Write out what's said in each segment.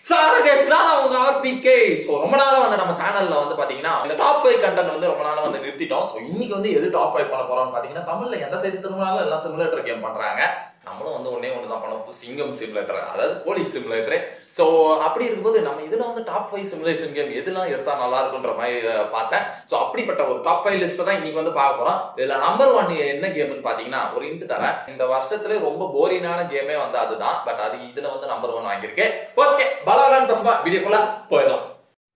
Sir case தான் அவங்க RBK so ரொம்ப நாளா வந்து நம்ம சேனல்ல வந்து பாத்தீங்கன்னா இந்த டாப் ஃபைவ் கண்டென்ட் வந்து ரொம்ப நாளா வந்து நிறுத்திட்டோம் ஸோ இன்னைக்கு வந்து எது டாப் ஃபைவ் பண்ண போறோம்னு பாத்தீங்கன்னா தமிழ்ல எந்த சைடு திரும்பினாலும் எல்லாம் சிமுலேட்டர் கேம் பண்றாங்க நம்மளும் வந்து ஒன்னே ஒன்று தான் பண்ணோம் சிங்கம் சிமுலேட்டர் அதாவது போலீஸ் சிமுலேட்டர் ஸோ அப்படி இருக்கும்போது நம்ம இதுல வந்து டாப் ஃபைவ் சிமுலேஷன் கேம் எதுலாம் எடுத்தா நல்லா இருக்குன்ற மாதிரி அஹ், பார்த்தேன் ஸோ அப்படிப்பட்ட ஒரு டாப் ஃபைவ் லிஸ்ட் தான் இன்னைக்கு வந்து பார்க்க போறோம் இதுல நம்பர் ஒன் என்ன கேம்னு பாத்தீங்கன்னா ஒரு இன்ட் தரேன் இந்த வருஷத்துல ரொம்ப போரிங்கான கேமே வந்து அதுதான் பட் அது இதுல வந்து நம்பர் ஒன் வாங்கியிருக்கேன் ஓகே பலவரான் பசமா வீடியோக்குள்ள போயிடலாம்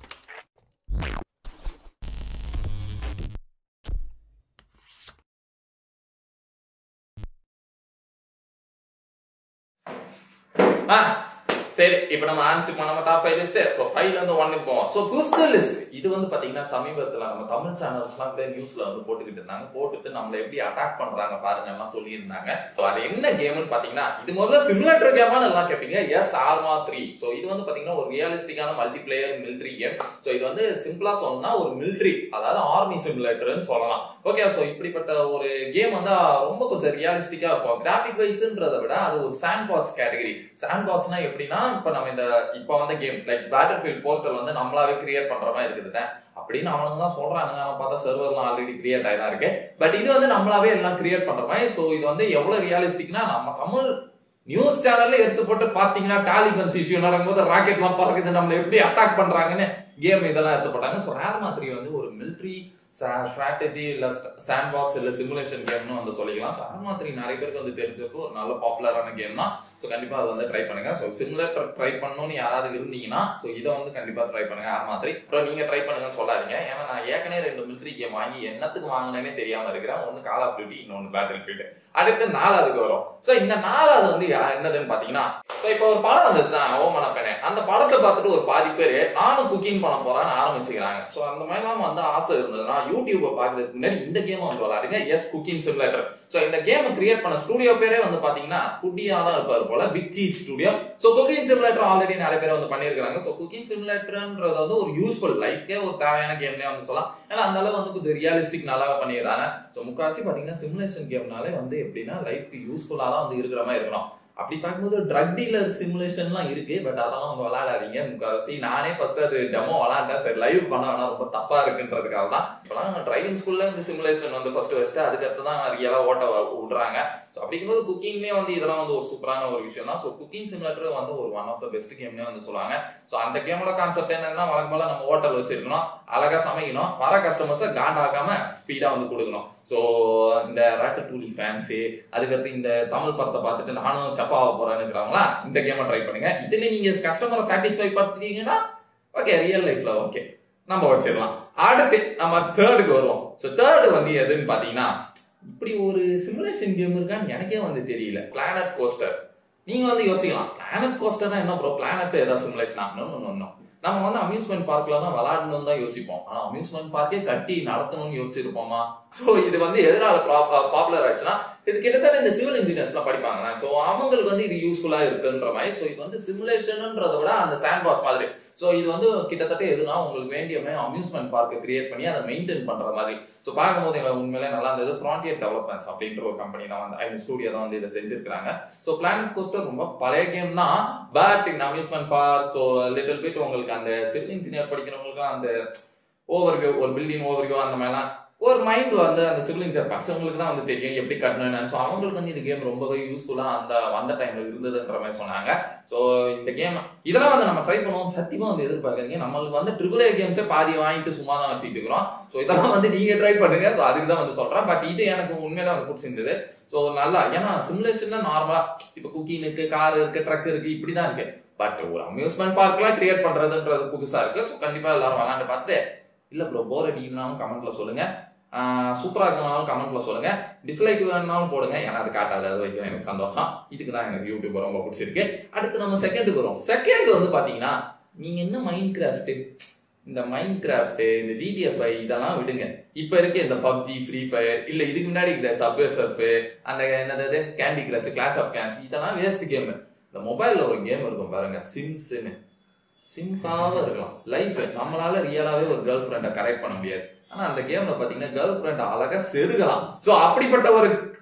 ஆ, சரி இப்போ நம்ம ஆரம்பிச்சுக்கோ நம்ம டாப் ஃபைவ் லிஸ்ட் ஸோ ஃபைவ்ல இருந்து ஒன்னுக்கு போவோம் ஸோ ஃபிஃப்த் லிஸ்ட் இது வந்து பாத்தீங்கன்னா சமீபத்துல நம்ம தமிழ் சேனல்ஸ்லாம் கூட நியூஸ்ல வந்து போட்டுக்கிட்டு இருந்தாங்க போட்டுட்டு நம்மள எப்படி அட்டாக் பண்றாங்க பாருங்க எல்லாம் சொல்லியிருந்தாங்க ஸோ அது என்ன கேம்னு பாத்தீங்கன்னா இது முதல்ல சிமுலேட்டர் கேமான்னு எல்லாம் கேட்பீங்க எஸ் ஆர்மா த்ரீ ஸோ இது வந்து பாத்தீங்கன்னா ஒரு ரியலிஸ்டிக்கான multiplayer military game so இது வந்து சிம்பிளா சொல்லணும்னா ஒரு மிலிட்ரி அதாவது ஆர்மி சிமுலேட்டர்னு சொல்லலாம் ஓகே ஸோ இப்படிப்பட்ட ஒரு கேம் வந்து ரொம்ப கொஞ்சம் ரியலிஸ்டிக்கா இருக்கும் கிராஃபிக் வைஸ்ன்றதை விட அது ஒரு சாண்ட் பாக்ஸ் கேட்டகரி சாண்ட் பாக்ஸ்னா எப்படின்னா இப்ப நம்ம இந்த இப்ப வந்த game like Battlefield Portal வந்து நம்மளாவே கிரியேட் பண்ற மாதிரி இருக்குது அப்படின்னு அவனுங்க தான் சொல்றாங்க ஆனா பார்த்தா சர்வர்லாம் ஆல்ரெடி கிரியேட் ஆகி தான் இருக்கு பட் இது வந்து நம்மளாவே எல்லாம் கிரியேட் பண்ற மாதிரி ஸோ இது வந்து எவ்வளவு ரியலிஸ்டிக்னா நம்ம தமிழ் நியூஸ் சேனல்ல எடுத்து போட்டு பாத்தீங்கன்னா டாலிகன்ஸ் இஷ்யூ நடக்கும்போது ராக்கெட் எல்லாம் பறக்குது நம்மள எப்படி அட்டாக் பண்றாங்கன்னு கேம் இதெல்லாம் எடுத்து போட்டாங்க ஸோ ரேர் மாதிரி வந்து ஒரு மிலிட்ரி ஸ்ட்ராட்டஜி இல்ல சாண்ட் பாக்ஸ் இல்ல சிமுலேஷன் கேம்னு வந்து சொல்லிக்கலாம் ஸோ அது மாதிரி நிறைய பேருக்கு வந்து தெரிஞ்சிருக்கும் ஒரு நல்ல பாப்புலரான கேம் தான் ஸோ கண்டிப்பா அதை வந்து ட்ரை பண்ணுங்க ஸோ சிமுலேட்டர் ட்ரை பண்ணணும்னு யாராவது இருந்தீங்கன்னா ஸோ இதை வந்து கண்டிப்பா ட்ரை பண்ணுங்க அது மாதிரி அப்புறம் நீங்க ட்ரை பண்ணுங்கன்னு சொல்லாதீங்க ஏன்னா நான் ஏற்கனவே ரெண்டு மிலிட்ரி கேம் வாங்கி என்னத்துக்கு வாங்கினேனே தெரியாம இருக்கிறேன் ஒன்னு கால் ஆஃப் டியூட்டி இன்னொன்னு பேட்டில் ஃபீல்டு அடுத்து நாலாவதுக்கு வரும் ஸோ இந்த நாலாவது வந்து யா- என்னதுன்னு பாத்தீங்கன்னா ஸோ இப்போ ஒரு படம் வந்தது தான் ஓமன பெண்ணே அந்த படத்தை பார்த்துட்டு ஒரு பாதி பேர் நானும் குக்கிங் பண்ண போறான்னு ஆரம்பிச்சுக்கிறாங்க ஸோ அந்த மாதிரிலாம் வந்து ஆசை இருந்ததுன்னா யூடியூப்பை பார்க்கறதுக்கு முன்னாடி இந்த கேம் வந்து விளாடுங்க எஸ் குக்கிங் சிமுலேட்டர் ஸோ இந்த கேமை கிரியேட் பண்ண ஸ்டுடியோ பேரே வந்து பாத்தீங்கன்னா ஃபுட்டியா தான் இருப்பாரு போல Big Cheese Studio so Cooking Simulator already நிறைய பேர் வந்து பண்ணியிருக்காங்க ஸோ குக்கிங் சிமுலேட்டர்ன்றது வந்து ஒரு யூஸ்ஃபுல் லைஃப்க்கே ஒரு தேவையான கேம்னே வந்து சொல்லலாம் ஏன்னா அந்த அளவு வந்து கொஞ்சம் ரியலிஸ்டிக் நல்லா பண்ணிடுறாங்க ஸோ முக்காசி பாத்தீங்கன்னா சிமுலேஷன் கேம்னாலே வந்து எப்படின்னா லைஃப்க்கு யூஸ்ஃபுல்லா தான் வந்து இருக்கிற மாதிரி இருக்கணும் அப்படி பார்க்கும்போது ட்ரக் டீலர் சிமுலேஷன்லாம் இருக்கு பட் அதெல்லாம் வந்து விளையாடாதீங்க முக்கால்வாசி நானே ஃபர்ஸ்ட் அது டெமோ விளையாண்டேன் சரி லைவ் பண்ண வேணா ரொம்ப தப்பா இருக்குன்றதுக்காக தான் இப்பெல்லாம் டிரைவிங் ஸ்கூல்ல இந்த சிமுலேஷன் வந்து ஃபர்ஸ்ட் வச்சுட்டு அதுக்கடுத்து தான் ரியலா ஓட்ட வ- விடுறாங்க ஸோ அப்படிங்கும்போது குக்கிங்லேயே வந்து இதெல்லாம் வந்து ஒரு சூப்பரான ஒரு விஷயம் தான் ஸோ குக்கிங் சிமுலேட்டர் வந்து ஒரு ஒன் ஆஃப் த பெஸ்ட் கேம்னே வந்து சொல்லுவாங்க ஸோ அந்த கேமோட கான்செப்ட் என்னன்னா வழக்கம் போல நம்ம ஹோட்டல் வச்சிருக்கணும் அழகா சமைக்கணும் வர கஸ்டமர்ஸை காண்டாக்காம ஸ்பீடா வந்து கொடுக்கணும் ஸோ இந்த ராட்டு டூலி ஃபேன்ஸு அதுக்கடுத்து இந்த தமிழ் படத்தை பார்த்துட்டு நானும் செஃப் ஆக போறேன்னுங்கிறவங்களா இந்த கேமை ட்ரை பண்ணுங்க இதுல நீங்க கஸ்டமரை சாட்டிஸ்ஃபை படுத்துட்டீங்கன்னா ஓகே ரியல் லைஃப்ல ஓகே நம்ம வச்சிடலாம் அடுத்து நம்ம தேர்டுக்கு வருவோம் ஸோ தேர்டு வந்து எதுன்னு பாத்தீங்கன்னா இப்படி ஒரு சிமுலேஷன் கேம் இருக்கான்னு எனக்கே வந்து தெரியல பிளானட் கோஸ்டர் நீங்க வந்து யோசிக்கலாம் பிளானட் கோஸ்டர்னா என்ன ப்ரோ பிளானட் ஏதாவது சிமுலேஷன் ஆகணும் ஒன்றும் நம்ம வந்து அம்யூஸ்மெண்ட் பார்க்ல தான் விளையாடணும் தான் யோசிப்போம் ஆனா அம்யூஸ்மெண்ட் பார்க்கே கட்டி நடத்தணும்னு யோசிச்சிருப்போமா சோ இது வந்து எதனால பாப்புலர் ஆச்சுன்னா இது கிட்டத்தட்ட இந்த சிவில் இன்ஜினியர்ஸ் எல்லாம் படிப்பாங்க சோ அவங்களுக்கு வந்து இது யூஸ்ஃபுல்லா இருக்குன்ற மாதிரி சோ இது வந்து சிமுலேஷன்ன்றத விட அந்த சாண்ட் பாக்ஸ் மாதிரி சோ இது வந்து கிட்டத்தட்ட எதுனா உங்களுக்கு வேண்டிய அம்யூஸ்மெண்ட் பார்க்க கிரியேட் பண்ணி அதை மெயின்டைன் பண்ற மாதிரி சோ பார்க்கும்போது எங்களுக்கு உண்மையிலே நல்லா இருந்தது ஃப்ரான்டியர் டெவலப்மெண்ட்ஸ் அப்படின்ற ஒரு கம்பெனி தான் வந்து ஐ ஸ்டூடியோ தான் வந்து இதை செஞ்சிருக்காங்க ஸோ பிளானட் கோஸ்டர் ரொம்ப பழைய கேம் தான் பட் இந்த amusement park so little bit உங்களுக்கு அந்த சிவில் இன்ஜினியர் படிக்கிறவங்களுக்கு அந்த ஓவர்வியூ ஒரு பில்டிங் ஓவர்வியூ அந்த மாதிரிலாம் ஒரு மைண்ட் வந்து அந்த சிவில் இன்ஜினியர் படிச்சவங்களுக்கு தான் வந்து தெரியும் எப்படி கட்டணும் ஸோ அவங்களுக்கு வந்து இந்த கேம் ரொம்பவே யூஸ்ஃபுல்லா அந்த வந்த டைம்ல இருந்ததுன்ற மாதிரி சொன்னாங்க ஸோ இந்த கேம் இதெல்லாம் வந்து நம்ம ட்ரை பண்ணுவோம் சத்தியமா வந்து எதிர்பார்க்காதீங்க நம்மளுக்கு வந்து ட்ரிபிள் ஏ கேம்ஸே பாதி வாங்கிட்டு சும்மா தான் வச்சுட்டு இருக்கிறோம் ஸோ இதெல்லாம் வந்து நீங்க ட்ரை பண்ணுங்க ஸோ அதுக்கு தான் வந்து சொல்றேன் பட் இது எனக்கு உண்மையில வந்து பிடிச்சிருந்தது ஸோ நல்லா ஏன்னா சிமுலேஷன்ல நார்மலா இப்போ குக்கிங் இருக்கு கார் இருக்கு ட்ரக் இருக்கு இப்படி தான் இருக்கு பட் ஒரு அம்யூஸ்மெண்ட் பார்க்லாம் கிரியேட் பண்றதுன்றது புதுசா இருக்கு ஸோ கண்டிப்பா எல்லாரும் விளாண்டு பார்த்துட்டு இல்ல ப்ரோ போர் அடிக்கலாம்னு கமெண்ட்ல சொல்லுங்க சூப்பரா இருக்கனாலும் கமெண்ட்ல சொல்லுங்க டிஸ்லைக் வேணும்னாலும் போடுங்க ஏன்னா அது காட்டாது அது வைக்கும் எனக்கு சந்தோஷம் இதுக்கு தான் எனக்கு யூடியூப் ரொம்ப பிடிச்சிருக்கு அடுத்து நம்ம செகண்டுக்கு வரும் செகண்ட் வந்து பாத்தீங்கன்னா நீங்க என்ன மைண்ட் கிராஃப்ட் இந்த மைண்ட் கிராஃப்ட் இந்த ஜிடிஎஃப்ஐ இதெல்லாம் விடுங்க இப்ப இருக்க இந்த பப்ஜி ஃப்ரீ ஃபயர் இல்ல இதுக்கு முன்னாடி இந்த சப்வே சர்ஃப் அந்த என்னது Candy Crush Clash of Clans இதெல்லாம் வேஸ்ட் கேம் இந்த மொபைல்ல ஒரு கேம் இருக்கும் பாருங்க சிம்ஸ்னு சிம்பிளாக இருக்கலாம் லைஃப் நம்மளால ரியலாவே ஒரு கேர்ள் ஃப்ரெண்டை கரெக்ட் பண்ண முடியாது ஆனா அந்த கேம்ல பாத்தீங்கன்னா கேர்ள் ஃப்ரெண்ட் அழகா செருகலாம் சோ அப்படிப்பட்ட ஒரு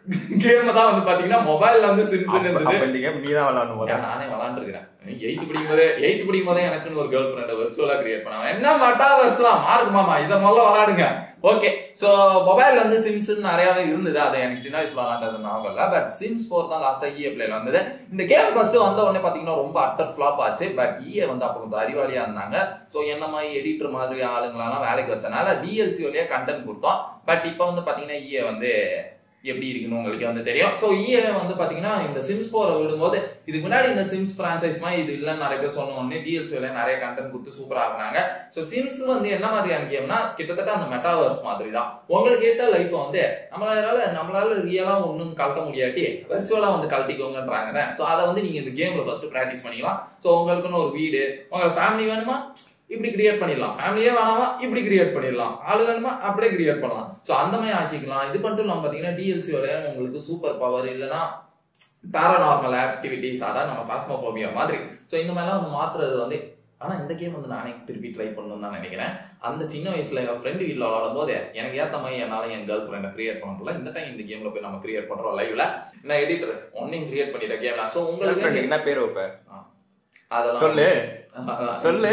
கேம் தான் வந்து பாத்தீங்கன்னா மொபைல்ல வந்து சிம்ஸ் அப்ப இருந்தது அப்ப இந்த கேம் நீ தான் விளையாடணும் போல ஏன் நானே விளாண்டுருக்கிறேன் எயித்து படிக்கும் போதே எயித்து படிக்கும் போதே எனக்குன்னு ஒரு கேர்ள் ஃப்ரெண்ட் வெர்ச்சுவலா கிரியேட் பண்ணாங்க என்ன மட்டாவர்ஸ்லாம் மார்க் மாமா இதை முதல்ல விளாடுங்க ஓகே சோ மொபைல்ல வந்து சிம்ஸ் நிறையவே இருந்தது அது எனக்கு சின்ன வயசுல விளாண்டது ஞாபகம் இல்ல பட் சிம்ஸ் ஃபோர் தான் லாஸ்டா இஏ பிளேல வந்தது இந்த கேம் ஃபர்ஸ்ட் வந்த உடனே பாத்தீங்கன்னா ரொம்ப அட்டர் ஃபிளாப் ஆச்சு பட் இஏ வந்து அப்ப கொஞ்சம் அறிவாளியா இருந்தாங்க சோ என்ன மாதிரி எடிட்டர் மாதிரி ஆளுங்களெல்லாம் வேலைக்கு வச்சனால டிஎல்சி வழியா கண்டென்ட் கொடுத்தோம் பட் இப்போ வந்து பாத்தீங்கன்னா இஏ வந்து எப்படி இருக்குன்னு உங்களுக்கு வந்து தெரியும் ஸோ இஏ வந்து பாத்தீங்கன்னா இந்த சிம்ஸ் போற விடும்போது இதுக்கு முன்னாடி இந்த சிம்ஸ் பிரான்சைஸ் மாதிரி இது இல்லைன்னு நிறைய பேர் சொன்ன உடனே டிஎல்சில நிறைய கண்டென்ட் கொடுத்து சூப்பரா ஆகுனாங்க ஸோ சிம்ஸ் வந்து என்ன மாதிரியான கேம்னா கிட்டத்தட்ட அந்த மெட்டாவர்ஸ் மாதிரி தான் உங்களுக்கு ஏத்த லைஃப் வந்து நம்மளால நம்மளால ரியலா ஒன்றும் கழட்ட முடியாட்டி வெர்ச்சுவலா வந்து கழட்டிக்கோங்கன்றாங்க ஸோ அதை வந்து நீங்க இந்த கேம்ல ஃபர்ஸ்ட் ப்ராக்டிஸ் பண்ணிக்கலாம் ஸோ உங்களுக்குன்னு ஒரு வீடு உங்க ஃபேமிலி வேணுமா இப்படி கிரியேட் பண்ணிடலாம் ஃபேமிலியே வேணாமா இப்படி கிரியேட் பண்ணிடலாம் ஆளு வேணுமா அப்படியே கிரியேட் பண்ணலாம் ஸோ அந்த மாதிரி ஆக்கிக்கலாம் இது மட்டும் இல்லாம பாத்தீங்கன்னா டிஎல்சி விளையாட உங்களுக்கு சூப்பர் பவர் இல்லைன்னா பேரநார்மல் ஆக்டிவிட்டிஸ் அதான் நம்ம பாஸ்மோபோபியா மாதிரி ஸோ இந்த மாதிரிலாம் வந்து மாத்துறது வந்து ஆனா இந்த கேம் வந்து நானே திருப்பி ட்ரை பண்ணணும்னு தான் நினைக்கிறேன் அந்த சின்ன வயசுல என் ஃப்ரெண்டு வீட்டில் விளாடும் போது எனக்கு ஏத்த மாதிரி என்னால என் கேர்ள் ஃப்ரெண்டை கிரியேட் பண்ண முடியல இந்த டைம் இந்த கேம்ல போய் நம்ம கிரியேட் பண்றோம் லைவ்ல நான் எடிட்டர் ஒன்னையும் கிரியேட் பண்ணிட்டேன் கேம்ல ஸோ கேர்ள் ஃப்ரெண்ட் உங்களுக்கு என்ன பேர் வைப்ப அதெல்லாம் சொல்லு அஹ் சொல்லு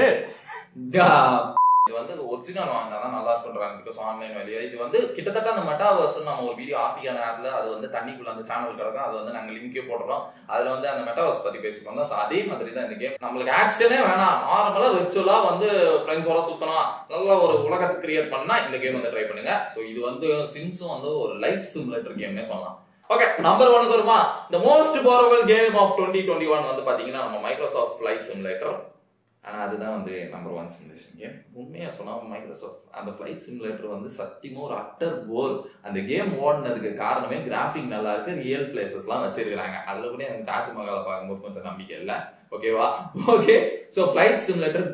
டா. இது வந்து ஒரிஜினல் வாங்கினாதான் நல்லா இருக்குன்றாங்க பிகாஸ் ஆன்லைன் வழியா இது வந்து கிட்டத்தட்ட அந்த மெட்டாவர்ஸ் நம்ம ஒரு வீடியோ ஆப்பியான ஆப்ல அது வந்து தண்ணிக்குள்ள அந்த சேனல் கிடக்கும் அது வந்து நாங்க லிங்கே போடுறோம் அதுல வந்து அந்த மெட்டாவர்ஸ் பத்தி பேசிக்கோம் So அதே மாதிரி தான் இந்த கேம் நம்மளுக்கு ஆக்ஷனே வேணாம் நார்மலா விர்ச்சுவலா வந்து ஃப்ரெண்ட்ஸோட சுத்தணும் நல்ல ஒரு உலகத்தை கிரியேட் பண்ணா இந்த கேம் வந்து ட்ரை பண்ணுங்க சோ இது வந்து சிம்ஸும் வந்து ஒரு லைஃப் சிமுலேட்டர் கேம்னே சொல்லலாம் ஓகே நம்பர் ஒனுக்கு வருமா the most probable game of twenty twenty one வந்து பாத்தீங்கன்னா நம்ம மைக்ரோசாஃப்ட் ஃபிளைட் சிமுலேட்டர் ஆனா அதுதான் வந்து நம்பர் ஒன் சிமுலேஷன் கேம் உண்மையா சொன்னா மைக்ரோசாஃப்ட் அந்த ஃபிளைட் சிமுலேட்டர் வந்து சத்தியமா ஒரு அட்டர் போர் அந்த கேம் ஓடினதுக்கு காரணமே கிராஃபிக் நல்லா இருக்கு ரியல் பிளேசஸ்லாம் வச்சிருக்காங்க அதுல கூட எனக்கு தாஜ்மஹாலை பார்க்கும்போது கொஞ்சம் நம்பிக்கை இல்லை ஓகேவா ஓகே ஸோ ஃபிளைட் சிமுலேட்டர்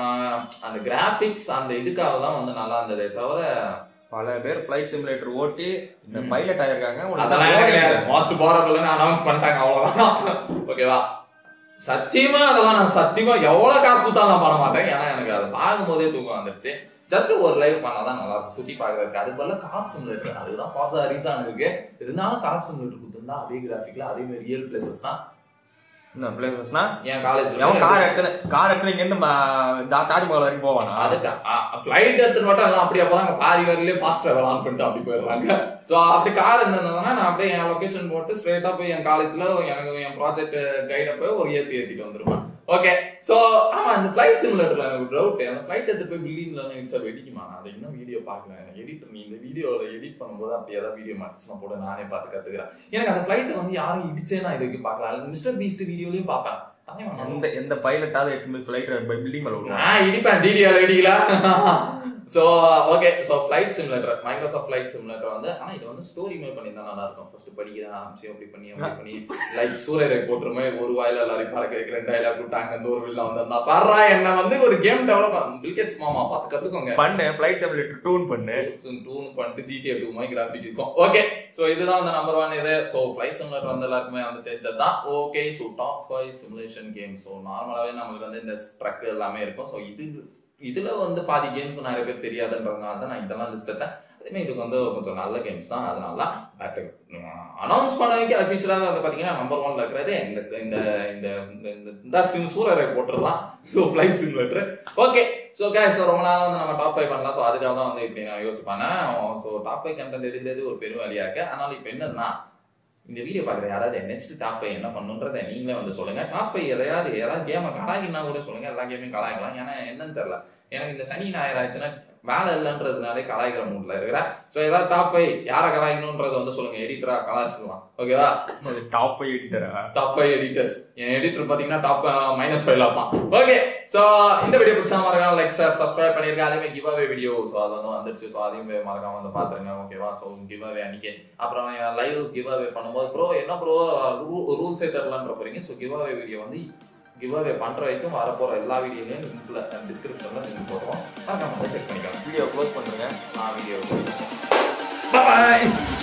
அந்த கிராபிக்ஸ் அந்த இதுக்காக தான் வந்து நல்லா இருந்ததே தவிர பல பேர் ஃபிளைட் சிமுலேட்டர் ஓட்டி இந்த ம். பைலட் ஆயிருக்காங்க உனக்கு அதெல்லாம் எனக்கு கிடையாது மோஸ்ட் போரபிள்னு அனௌன்ஸ் பண்ணிட்டாங்க அவ்வளவுதான் ஓகேவா சத்தியமா அதெல்லாம் நான் சத்தியமா எவ்வளவு காசு கொடுத்தாலும் நான் பண்ண மாட்டேன் ஏன்னா எனக்கு அதை பார்க்கும் போதே தூக்கம் வந்துருச்சு ஜஸ்ட் ஒரு லைவ் பண்ணாதான் நல்லா இருக்கும் சுத்தி பாக்குறதுக்கு அது போல காசு சிமுலேட்டர் அதுதான் ஃபார்ஸா ரீசன் இருக்கு இருந்தாலும் காசு சிமுலேட்டர் கொடுத்துருந்தா அதே கிராஃபிக்ல அதே மாதிரி ரியல் பிளேசஸ் தான் இந்த பிளேசஸ்னா என் காலேஜ்ல அவன் கார் எடுத்து கார் எடுத்து இங்க இருந்து தாஜ்மஹால் வரைக்கும் போவானா அதுக்கு ஃபிளைட் எடுத்துட்டு மட்டும் எல்லாம் அப்படியே போறாங்க பாதி வரையிலே ஃபாஸ்ட் டிராவல் ஆன் பண்ணிட்டு அப்படி போயிடுறாங்க சோ அப்படி கார் இருந்ததுன்னா நான் அப்படியே என் லொகேஷன் போட்டு ஸ்ட்ரெயிட்டா போய் என் காலேஜ்ல எனக்கு என் ப்ராஜெக்ட் கைட போய் ஒரு ஏத்தி ஏத்திட்டு வந்துருவேன் ஓகே சோ ஆமா இந்த ஃபிளைட் சிமுலேட்டர்ல எனக்கு டவுட் அந்த ஃபிளைட் எடுத்து போய் பில்டிங்ல எனக்கு சார் வெடிக்குமா நான் அதை இன்னும் வீடியோ பாக்கல எனக்கு எடிட் நீ இந்த வீடியோல எடிட் பண்ணும்போது அப்படி ஏதாவது வீடியோ மாட்டுச்சுன்னா போட நானே பார்த்து கத்துக்கிறேன் எனக்கு அந்த ஃபிளைட் வந்து யாரும் இடிச்சே நான் இது வரைக்கும் பார்க்கல மிஸ்டர் பீஸ்ட் வீடியோலயும் பார்ப்பேன் அதே மாதிரி எந்த எந்த பைலட்டாவது எடுத்து போய் ஃபிளைட் பில்டிங் மேல விடுவான் நான் இடிப்பேன் ஜிடிஆர் இடிக்கல so okay so flight simulator Microsoft flight simulator வந்து ஆனா இது வந்து ஸ்டோரி மேல் பண்ணியிருந்தா நல்லா இருக்கும் ஃபர்ஸ்ட் படிக்கிறேன் ஆரம்பிச்சு அப்படி பண்ணி அப்படி பண்ணி லைக் சூரியரை போட்டுருமே ஒரு வாயில எல்லாரையும் பறக்க வைக்க ரெண்டு வாயில விட்டாங்க அந்த ஒரு வில்ல வந்திருந்தா பாடுறா என்ன வந்து ஒரு கேம் டெவலப் பில்கெட்ஸ் மாமா பார்த்து கத்துக்கோங்க பண்ணு ஃபிளைட் சிமுலேட்டர் டூன் பண்ணு டூன் பண்ணிட்டு ஜிடிஏ டூ மாதிரி கிராஃபிக் இருக்கும் ஓகே சோ இதுதான் வந்து நம்பர் ஒன் இது சோ ஃபிளைட் சிமுலேட்டர் வந்து எல்லாருக்குமே வந்து தெரிஞ்சதுதான் okay so top five simulation game so நார்மலாவே நம்மளுக்கு வந்து இந்த ட்ரக் எல்லாமே இருக்கும் சோ இது இதுல வந்து பாதி கேம்ஸ் நிறைய பேர் தெரியாதுன்றதுனால தான் நான் இதெல்லாம் லிஸ்ட் எடுத்தேன் அதேமாதிரி இதுக்கு வந்து கொஞ்சம் நல்ல கேம்ஸ் தான் அதனால பட் அனௌன்ஸ் பண்ண வைக்க அஃபிஷியலாக வந்து பாத்தீங்கன்னா நம்பர் ஒன்ல இருக்கிறது இந்த இந்த இந்த இந்த- இந்த இந்த சிம் சூரரை போட்டுடலாம் so flight simulator okay so cash so ரொம்ப நாள் வந்து நம்ம டாப் ஃபைவ் பண்ணலாம் ஸோ அதுக்காக தான் வந்து இப்படி நான் யோசிப்பானே ஸோ டாப் ஃபைவ் கண்டென்ட் எடுக்கிறது ஒரு பெரும் வழியா இருக்கு அதனால இப்போ என்னன்னா இந்த வீடியோ பார்க்குற யாராவது நெக்ஸ்ட் டாப் ஃபைவ் என்ன பண்ணுன்றதை நீங்களே வந்து சொல்லுங்க டாப் ஃபைவ் எதையாவது ஏதாவது கேமை கலாய்க்கினா கூட சொல்லுங்க எல்லா கேமையும் கலாய்க்கலாம் ஏன்னா என்னன்னு தெரியல எனக்கு இந்த சனி ஞாயிறு ஆச்சுன்னா வேலை இல்லைன்றதுனாலே கலாய்க்கிற மூட்ல இருக்கிறேன் ஸோ ஏதாவது டாப் ஃபைவ் யாரை கலாய்க்கணுன்றதை வந்து சொல்லுங்க எடிட்டரா கலாய்ச்சிக்கலாம் ஓகேவா டாப் ஃபைவ் எடிட்டரா டாப் ஃபைவ் எடிட்டர்ஸ் என் எடிட்டர் பாத்தீங்கன்னா டாப் மைனஸ் ஃபைவ் ஆப்பான் ஓகே சோ இந்த வீடியோ பிடிச்சா மறக்காம லைக் ஷேர் சப்ஸ்கிரைப் பண்ணிருக்கேன் அதே மாதிரி கிவ் அவே வீடியோ ஸோ அது வந்து வந்துருச்சு ஸோ அதையும் போய் மறக்காம வந்து பாத்துருங்க ஓகேவா ஸோ கிவ் அவே அன்னைக்கு அப்புறம் லைவ் கிவ் அவே பண்ணும்போது ப்ரோ என்ன ப்ரோ ரூல்ஸே தரலான்ற போறீங்க ஸோ கிவ் அவே வீடியோ வந்து கிவ் அவே பண்ற வரைக்கும் வரப்போற எல்லா வீடியோலையும் லிங்க்ல டிஸ்கிரிப்ஷன்ல லிங்க் போடுறோம் மறக்காம வந்து செக் பண்ணிக்கலாம் வீடியோ க்ளோஸ் பண்ணுங்க நான் வீடியோ பாய்